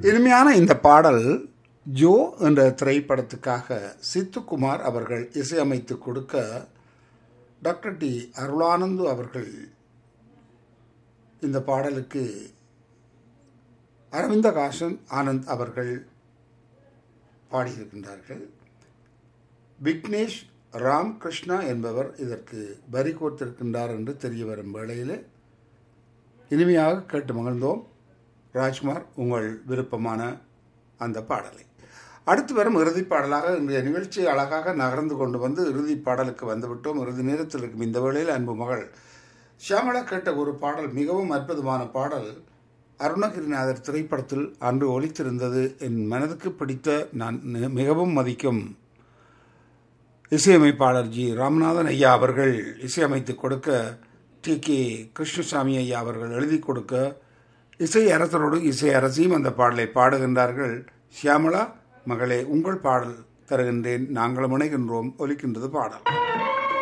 இனிமையான இந்த பாடல் ஜோ என்ற திரைப்படத்துக்காக சித்துக்குமார் அவர்கள் இசையமைத்து கொடுக்க டாக்டர் டி அருளானந்து அவர்கள் இந்த பாடலுக்கு அரவிந்தகாசன் ஆனந்த் அவர்கள் பாடியிருக்கின்றார்கள் விக்னேஷ் ராம் கிருஷ்ணா என்பவர் இதற்கு வரி கோர்த்திருக்கின்றார் என்று தெரிய வரும் வேளையில் இனிமையாக கேட்டு மகிழ்ந்தோம் ராஜ்குமார் உங்கள் விருப்பமான அந்த பாடலை அடுத்து வரும் இறுதிப் பாடலாக இன்றைய நிகழ்ச்சி அழகாக நகர்ந்து கொண்டு வந்து இறுதிப் பாடலுக்கு வந்துவிட்டோம் இறுதி நேரத்தில் இருக்கும் இந்த வேளையில் அன்பு மகள் ஷியாமலா கேட்ட ஒரு பாடல் மிகவும் அற்புதமான பாடல் அருணகிரிநாதர் திரைப்படத்தில் அன்று ஒலித்திருந்தது என் மனதுக்கு பிடித்த நான் மிகவும் மதிக்கும் இசையமைப்பாளர் ஜி ராமநாதன் ஐயா அவர்கள் இசையமைத்து கொடுக்க டி கே கிருஷ்ணசாமி ஐயா அவர்கள் எழுதி கொடுக்க இசை அரசரோடு இசை அரசியும் அந்த பாடலை பாடுகின்றார்கள் ஷியாமலா மகளே உங்கள் பாடல் தருகின்றேன் நாங்களும் இணைகின்றோம் ஒலிக்கின்றது பாடல்